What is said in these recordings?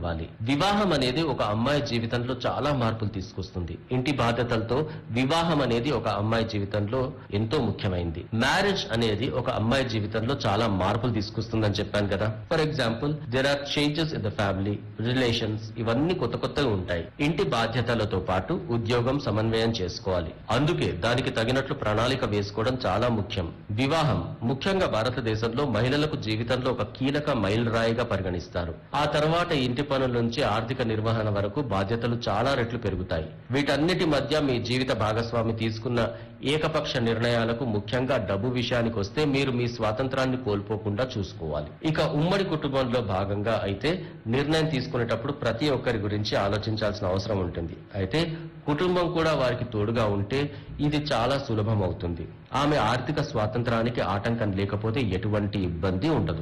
ఇవ్వాలి వివాహం అనేది ఒక అమ్మాయి జీవితంలో చాలా మార్పులు తీసుకొస్తుంది ఇంటి బాధ్యతలతో వివాహం అనేది ఒక అమ్మాయి జీవితంలో ఎంతో ముఖ్యమైనది మ్యారేజ్ అనేది ఒక అమ్మాయి జీవితంలో చాలా మార్పులు తీసుకొస్తుందని చెప్పాను కదా for example there are changes in the family relations ఇవన్నీ కొత్త కొత్తగా ఉంటాయి ఇంటి బాధ్యతలతో పాటు ఉద్యోగం సమన్వయం చేసుకోవాలి అందుకే దానికి తగినట్లు ప్రణాళిక వేసుకోవడం చాలా ముఖ్యం వివాహం ముఖ్యంగా భారతదేశంలో మహిళలకు జీవితంలో ఒక కీలక మైలురాయిగా పరిగణిస్తారు ఆ తర్వాత ఇంటి పనుల నుంచి ఆర్థిక నిర్వహణ వరకు బాధ్యతలు చాలా రెట్లు పెరుగుతాయి వీటన్నిటి మధ్య మీ జీవిత భాగస్వామి తీసుకున్న ఏకపక్ష నిర్ణయాలకు ముఖ్యంగా డబ్బు విషయానికి వస్తే మీరు మీ స్వాతంత్రాన్ని కోల్పోకుండా చూసుకోవాలి ఇక ఉమ్మడి కుటుంబంలో భాగంగా అయితే నిర్ణయం తీసుకునేటప్పుడు ప్రతి ఒక్కరి గురించి ఆలోచించాల్సిన అవసరం ఉంటుంది అయితే కుటుంబం కూడా వారికి తోడుగా ఉంటే ఇది చాలా సులభం అవుతుంది ఆమె ఆర్థిక స్వాతంత్రానికి ఆటంకం లేకపోతే ఎటువంటి ఇబ్బంది ఉండదు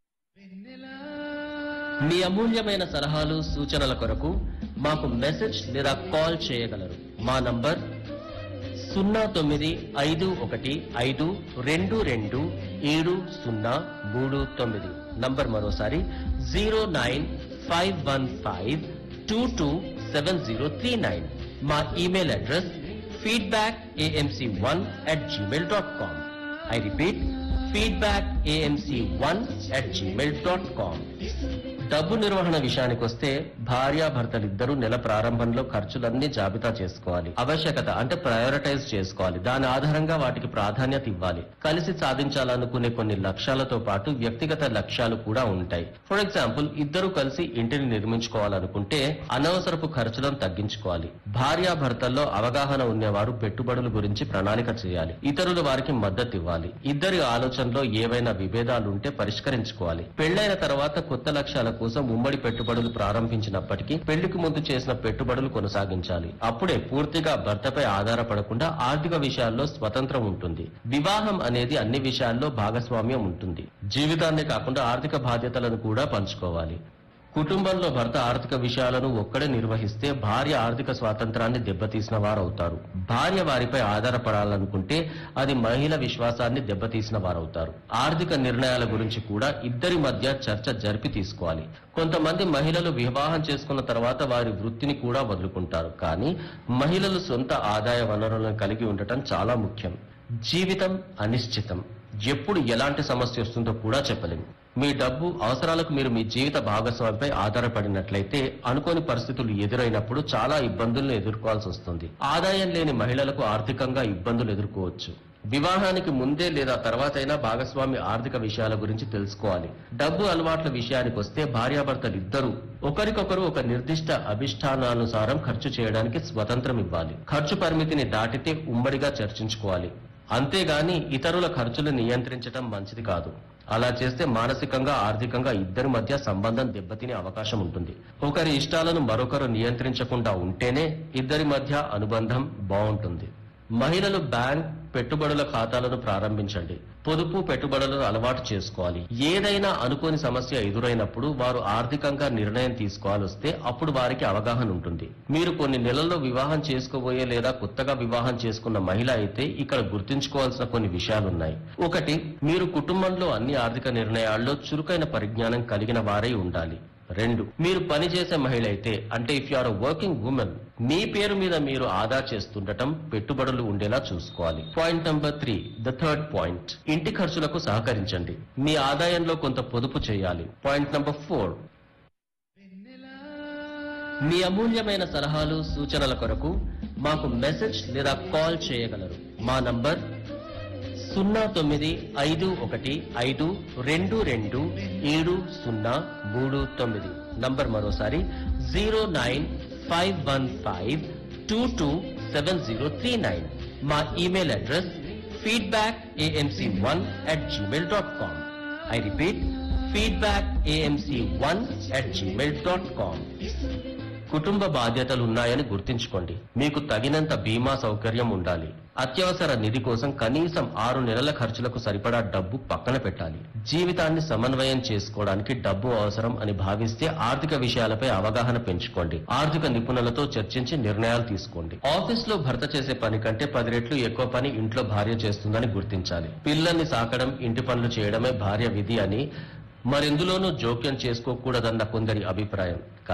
మీ అమూల్యమైన సలహాలు సూచనల కొరకు మాకు మెసేజ్ లేదా కాల్ చేయగలరు మా నంబర్ సున్నా తొమ్మిది ఐదు ఒకటి ఐదు రెండు రెండు ఏడు సున్నా మూడు తొమ్మిది నంబర్ మరోసారి zero nine five one five two two seven zero three nine మా email address feedback AMC one at Gmail dot com I repeat feedback AMC one at Gmail dot com డబ్బు నిర్వహణ విషయానికి వస్తే భార్యాభర్తలిద్దరూ నెల ప్రారంభంలో ఖర్చులన్నీ జాబితా చేసుకోవాలి ఆవశ్యకత అంటే ప్రయారిటైజ్ చేసుకోవాలి దాని ఆధారంగా వాటికి ప్రాధాన్యత ఇవ్వాలి కలిసి సాధించాలనుకునే కొన్ని లక్ష్యాలతో పాటు వ్యక్తిగత లక్ష్యాలు కూడా ఉంటాయి ఫర్ ఎగ్జాంపుల్ ఇద్దరు కలిసి ఇంటిని నిర్మించుకోవాలనుకుంటే అనవసరపు ఖర్చులను తగ్గించుకోవాలి భార్యాభర్తల్లో అవగాహన ఉన్నవారు పెట్టుబడుల గురించి ప్రణాళిక చేయాలి ఇతరులు వారికి మద్దతు ఇవ్వాలి ఇద్దరి ఆలోచనలో ఏవైనా విభేదాలుంటే పరిష్కరించుకోవాలి పెళ్లైన తర్వాత కొత్త లక్ష్యాల కోసం ఉమ్మడి పెట్టుబడులు ప్రారంభించినప్పటికీ పెళ్లికి ముందు చేసిన పెట్టుబడులు కొనసాగించాలి అప్పుడే పూర్తిగా భర్తపై ఆధారపడకుండా ఆర్థిక విషయాల్లో స్వతంత్రం ఉంటుంది వివాహం అనేది అన్ని విషయాల్లో భాగస్వామ్యం ఉంటుంది జీవితాన్నే కాకుండా ఆర్థిక బాధ్యతలను కూడా పంచుకోవాలి కుటుంబంలో భర్త ఆర్థిక విషయాలను ఒక్కడే నిర్వహిస్తే భార్య ఆర్థిక స్వాతంత్రాన్ని దెబ్బతీసిన వారవుతారు భార్య వారిపై ఆధారపడాలనుకుంటే అది మహిళ విశ్వాసాన్ని దెబ్బతీసిన వారవుతారు ఆర్థిక నిర్ణయాల గురించి కూడా ఇద్దరి మధ్య చర్చ జరిపి తీసుకోవాలి కొంతమంది మహిళలు వివాహం చేసుకున్న తర్వాత వారి వృత్తిని కూడా వదులుకుంటారు కానీ మహిళలు సొంత ఆదాయ వనరులను కలిగి ఉండటం చాలా ముఖ్యం జీవితం అనిశ్చితం ఎప్పుడు ఎలాంటి సమస్య వస్తుందో కూడా చెప్పలేం మీ డబ్బు అవసరాలకు మీరు మీ జీవిత భాగస్వామిపై ఆధారపడినట్లయితే అనుకోని పరిస్థితులు ఎదురైనప్పుడు చాలా ఇబ్బందులను ఎదుర్కోవాల్సి వస్తుంది ఆదాయం లేని మహిళలకు ఆర్థికంగా ఇబ్బందులు ఎదుర్కోవచ్చు వివాహానికి ముందే లేదా తర్వాతైనా భాగస్వామి ఆర్థిక విషయాల గురించి తెలుసుకోవాలి డబ్బు అలవాట్ల విషయానికి వస్తే భార్యాభర్తలు ఇద్దరు ఒకరికొకరు ఒక నిర్దిష్ట అభిష్టానానుసారం ఖర్చు చేయడానికి స్వతంత్రం ఇవ్వాలి ఖర్చు పరిమితిని దాటితే ఉమ్మడిగా చర్చించుకోవాలి అంతేగాని ఇతరుల ఖర్చులు నియంత్రించడం మంచిది కాదు అలా చేస్తే మానసికంగా ఆర్థికంగా ఇద్దరి మధ్య సంబంధం దెబ్బతినే అవకాశం ఉంటుంది ఒకరి ఇష్టాలను మరొకరు నియంత్రించకుండా ఉంటేనే ఇద్దరి మధ్య అనుబంధం బాగుంటుంది మహిళలు బ్యాంక్ పెట్టుబడుల ఖాతాలను ప్రారంభించండి పొదుపు పెట్టుబడులను అలవాటు చేసుకోవాలి ఏదైనా అనుకోని సమస్య ఎదురైనప్పుడు వారు ఆర్థికంగా నిర్ణయం తీసుకోవాల్సి వస్తే అప్పుడు వారికి అవగాహన ఉంటుంది మీరు కొన్ని నెలల్లో వివాహం చేసుకోబోయే లేదా కొత్తగా వివాహం చేసుకున్న మహిళ అయితే ఇక్కడ గుర్తుంచుకోవాల్సిన కొన్ని విషయాలున్నాయి ఒకటి మీరు కుటుంబంలో అన్ని ఆర్థిక నిర్ణయాల్లో చురుకైన పరిజ్ఞానం కలిగిన వారై ఉండాలి రెండు మీరు పనిచేసే మహిళ అయితే అంటే if you are working women మీ పేరు మీద మీరు ఆదా చేస్తుండటం పెట్టుబడులు ఉండేలా చూసుకోవాలి point number three the third point ఇంటి ఖర్చులకు సహకరించండి మీ ఆదాయంలో కొంత పొదుపు చేయాలి పాయింట్ నంబర్ ఫోర్ మీ అమూల్యమైన సలహాలు సూచనల కొరకు మాకు మెసేజ్ లేదా కాల్ చేయగలరు మా నంబర్ సున్నా తొమ్మిది ఐదు ఒకటి ఐదు రెండు రెండు ఏడు సున్నా మూడు తొమ్మిది నంబర్ మరోసారి zero nine five one five two two seven zero three nine మా email address feedback AMC one at Gmail dot com I repeat feedback AMC one at Gmail dot com కుటుంబ బాధ్యతలు ఉన్నాయని గుర్తుంచుకోండి మీకు తగినంత బీమా సౌకర్యం ఉండాలి అత్యవసర నిధి కోసం కనీసం ఆరు నెలల ఖర్చులకు సరిపడా డబ్బు పక్కన పెట్టాలి జీవితాన్ని సమన్వయం చేసుకోవడానికి డబ్బు అవసరం అని భావిస్తే ఆర్థిక విషయాలపై అవగాహన పెంచుకోండి ఆర్థిక నిపుణులతో చర్చించి నిర్ణయాలు తీసుకోండి ఆఫీస్ లో భర్త చేసే పని కంటే పది రెట్లు ఎక్కువ పని ఇంట్లో భార్య చేస్తుందని గుర్తించాలి పిల్లల్ని సాకడం ఇంటి పనులు చేయడమే భార్య విధి అని మరెందులోనూ జోక్యం చేసుకోకూడదన్న కొందరి అభిప్రాయం